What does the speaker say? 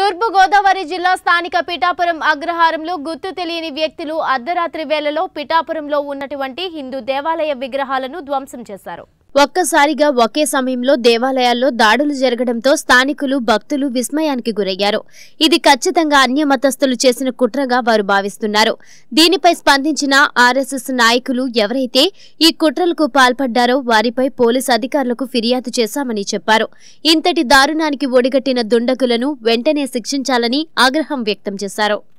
తూర్పు గోదావరి జిల్లా స్థానిక పిఠాపురం అగ్రహారంలో గుర్తు తెలియని వ్యక్తులు అర్ధరాత్రి వేళలో పిఠాపురంలో ఉన్నటువంటి హిందూ దేవాలయ విగ్రహాలను ధ్వంసం చేశారు ఒక్కసారిగా ఒకే సమయంలో దేవాలయాల్లో దాడులు జరగడంతో స్థానికులు భక్తులు విస్మయానికి గురయ్యారు ఇది ఖచ్చితంగా అన్య మతస్థులు చేసిన కుట్రగా వారు భావిస్తున్నారు దీనిపై స్పందించిన ఆర్ఎస్ఎస్ నాయకులు ఎవరైతే ఈ కుట్రలకు పాల్పడ్డారో వారిపై పోలీసు అధికారులకు ఫిర్యాదు చేశామని చెప్పారు ఇంతటి దారుణానికి ఒడిగట్టిన దుండగులను వెంటనే శిక్షించాలని ఆగ్రహం వ్యక్తం చేశారు